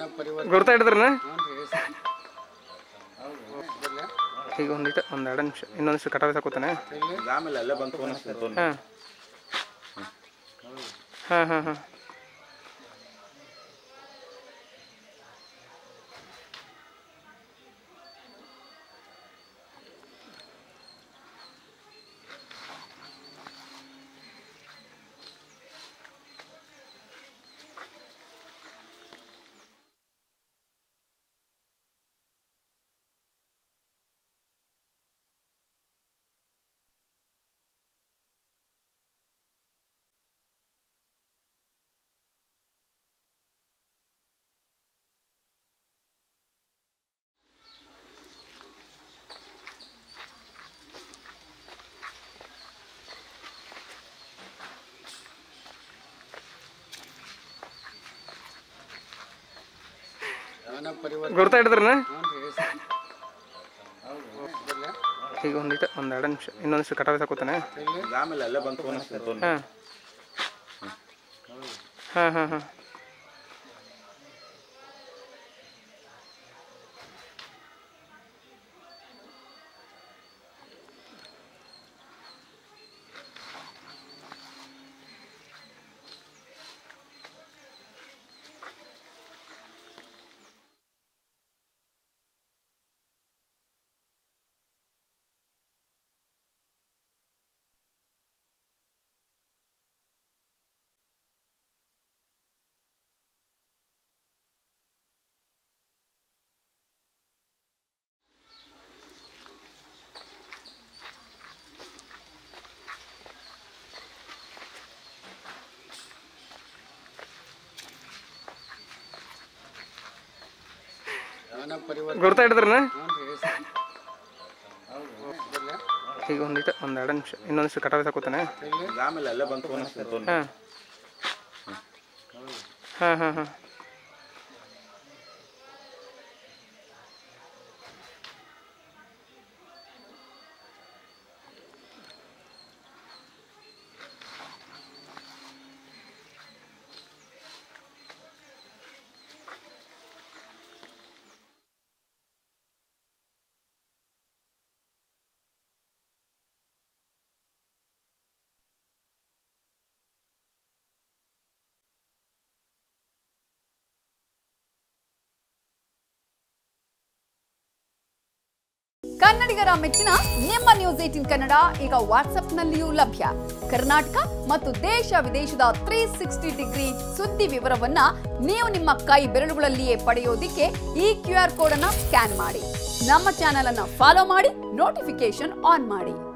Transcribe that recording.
ಗುರ್ತಾ ಹಿಡಿದ್ರನ ಹ್ಞೂ ರೀ ಸರ್ ಈಗ ಒಂದಿಟ್ಟು ಒಂದು ಎರಡು ನಿಮಿಷ ಇನ್ನೊಂದಿಷ್ಟು ಕಟಾವ್ ಹಾಕೋತಾನೆ ಆಮೇಲೆ ಅಲ್ಲೇ ಬಂದು ಫೋನ್ ಹಚ್ತೀನಿ ಹಾಂ ಹಾಂ ಹಾಂ ಹಾಂ ಅವನ ಪರಿವರ್ತನೆ ಗುರ್ತಾ ಹಿಡಿದ್ರನ ಹ್ಞೂ ರೀ ಸರ್ ಈಗ ಒಂದಿಟ್ಟು ಒಂದು ಎರಡು ನಿಮಿಷ ಇನ್ನೊಂದಿಷ್ಟು ಕಟಾವ್ ಹಾಕೋತಾನೆ ಆಮೇಲೆ ಅಲ್ಲೇ ಬಂದು ಫೋನ್ ಹಚ್ತೀನಿ ಹಾಂ ಹಾಂ ಹಾಂ ಹಾಂ ಅವನ ಪರಿವರ್ತನೆ ಗುರ್ತಾ ಹಿಡಿದ್ರನ ಹ್ಞೂ ರೀ ಸರ್ ಈಗ ಒಂದಿಟ್ಟು ಒಂದು ಎರಡು ನಿಮಿಷ ಇನ್ನೊಂದಿಷ್ಟು ಕಟಾವ್ ಹಾಕೋತಾನೆ ಆಮೇಲೆ ಅಲ್ಲೇ ಬಂದು ಫೋನ್ ಹಚ್ತೀನಿ ಹಾಂ ಹಾಂ ಹಾಂ ಹಾಂ ಕನ್ನಡಿಗರ ಮೆಚ್ಚಿನ ನಿಮ್ಮ ನ್ಯೂಸ್ ಏಟಿನ್ ಕನ್ನಡ ಈಗ ವಾಟ್ಸ್ಆಪ್ನಲ್ಲಿಯೂ ಲಭ್ಯ ಕರ್ನಾಟಕ ಮತ್ತು ದೇಶ ವಿದೇಶದ ತ್ರೀ ಸಿಕ್ಸ್ಟಿ ಡಿಗ್ರಿ ಸುದ್ದಿ ವಿವರವನ್ನ ನೀವು ನಿಮ್ಮ ಕೈ ಬೆರಳುಗಳಲ್ಲಿಯೇ ಪಡೆಯೋದಿಕ್ಕೆ ಈ ಕ್ಯೂ ಆರ್ ಕೋಡ್ ಅನ್ನ ಸ್ಕ್ಯಾನ್ ಮಾಡಿ ನಮ್ಮ ಚಾನೆಲ್ ಅನ್ನ ಫಾಲೋ ಮಾಡಿ ನೋಟಿಫಿಕೇಶನ್ ಆನ್ ಮಾಡಿ